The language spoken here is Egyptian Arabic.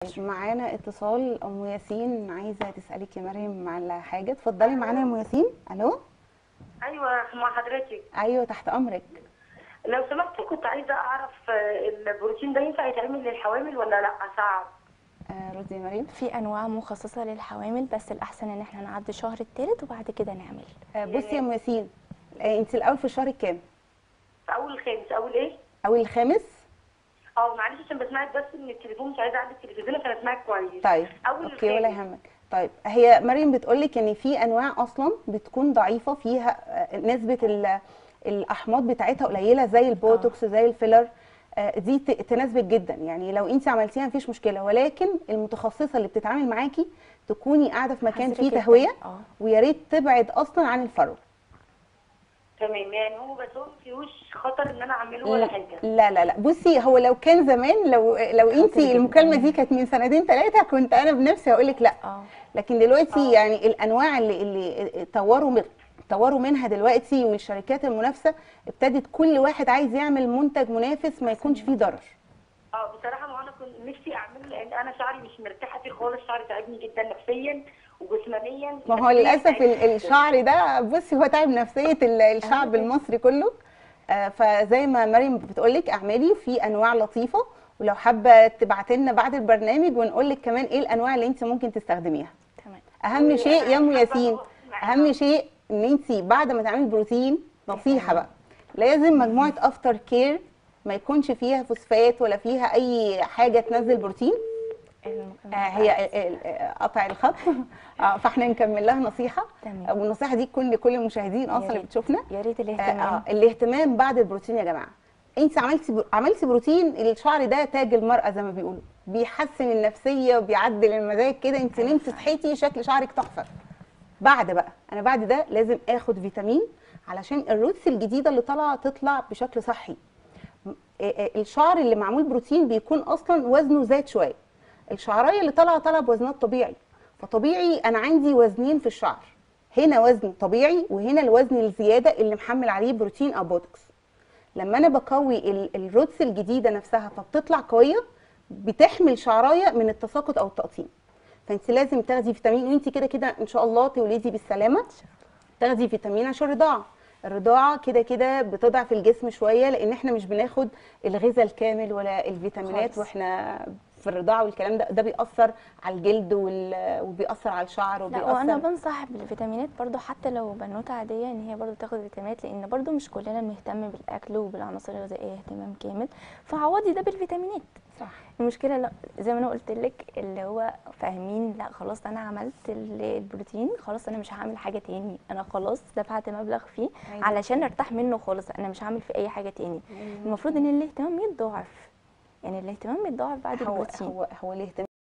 معانا اتصال ام ياسين عايزه تسالك يا مريم على حاجه اتفضلي معانا يا ام ياسين الو ايوه مع حضرتك ايوه تحت امرك لو سمحت كنت عايزه اعرف آه، البروتين ده ينفع يتعمل للحوامل ولا لا صعب آه ردي يا مريم في انواع مخصصه للحوامل بس الاحسن ان احنا نعدي الشهر الثالث وبعد كده نعمل آه بصي يا ام ياسين آه انت الاول في الشهر الكام في اول الخامس اول ايه اول الخامس اه معلش عشان بسمعك بس من التليفون مش عايزه اعدي التلفزيون عشان اسمعك كويس طيب اول اوكي ولا الخامس. يهمك طيب هي مريم بتقولك ان في انواع اصلا بتكون ضعيفه فيها آه، نسبه ال- الاحماض بتاعتها قليله زي البوتوكس زي الفيلر آه، دي ت- تناسبك جدا يعني لو انت عملتيها مفيش مشكله ولكن المتخصصه اللي بتتعامل معاكي تكوني قاعده في مكان حذرة فيه جداً. تهويه اه ويا ريت تبعد اصلا عن الفرو تمام يعني هو بس هو مفيهوش خطر ان انا اعمله ولا حاجه لا لا لا بصي هو لو كان زمان لو لو انت جداً. المكالمه دي كانت من سنتين ثلاثه كنت انا بنفسي هقول لك لا اه لكن دلوقتي آه. يعني الانواع اللي اللي طوروا من طوروا منها دلوقتي والشركات المنافسه ابتدت كل واحد عايز يعمل منتج منافس ما يكونش فيه ضرر اه بصراحه ما انا كنت نفسي اعمله لان انا شعري مش مرتاحه فيه خالص شعري تعبني جدا نفسيا وجسمانيا ما هو نفسياً للاسف ال- تعبني جداً. الشعر ده بصي هو تعب نفسيه ال- الشعب المصري كله آه، فزي ما مريم بتقولك اعملي في انواع لطيفه ولو حابه تبعتي لنا بعد البرنامج ونقول لك كمان ايه الانواع اللي انت ممكن تستخدميها تمام اهم شيء يا ام حابة ياسين أقف اهم شيء ان انت بعد ما تعملي بروتين نصيحه بقى لازم مجموعه افتر كير ما يكونش فيها فوسفات ولا فيها اي حاجه تنزل بروتين آه هي ال- ال- قطع الخط آه فاحنا نكمل لها نصيحه تمام. والنصيحه دي تكون لكل المشاهدين اصلا اللي ريت. بتشوفنا يا ريت آه الاهتمام آه الاهتمام بعد البروتين يا جماعه انت عملتي بر- عملتي بروتين الشعر ده تاج المراه زي ما بيقولوا بيحسن النفسيه وبيعدل المزاج كده انت نمتي صحيتي شكل شعرك تحفه بعد بقى انا بعد ده لازم اخد فيتامين علشان الروتس الجديده اللي طالعه تطلع بشكل صحي م- آه، آه، الشعر اللي معمول بروتين بيكون اصلا وزنه زاد شويه الشعرايه اللي طالعه طالعه بوزنها الطبيعي فطبيعي انا عندي وزنين في الشعر هنا وزن طبيعي وهنا الوزن الزياده اللي محمل عليه بروتين او بوتوكس لما انا بقوي ال- الروتس الجديده نفسها فبتطلع قويه بتحمل شعرايه من التساقط او التقطيم فانت لازم تاخدي فيتامين وانت كده كده ان شاء الله تولدي بالسلامه تاخدي فيتامين عشان الرضاعه الرضاعه كده كده بتضعف الجسم شويه لان احنا مش بناخد الغذاء الكامل ولا الفيتامينات خالص. واحنا في الرضاعه والكلام ده ده بيأثر على الجلد وال- وبيأثر على الشعر لا وبيأثر وانا بنصح بالفيتامينات برضو حتى لو بنوته عاديه ان هي برضو تاخد فيتامينات لان برضو مش كلنا بنهتم بالاكل وبالعناصر الغذائيه اهتمام كامل فعوضي ده بالفيتامينات صح المشكله لا زي ما انا قلت لك اللي هو فاهمين لا خلاص انا عملت ال- البروتين خلاص انا مش هعمل حاجه تاني انا خلاص دفعت مبلغ فيه أيوة. علشان ارتاح منه خالص انا مش هعمل في اي حاجه تاني المفروض ان الاهتمام يتضاعف يعني الاهتمام يتضاعف بعد هو البروتين هو هو الاهتمام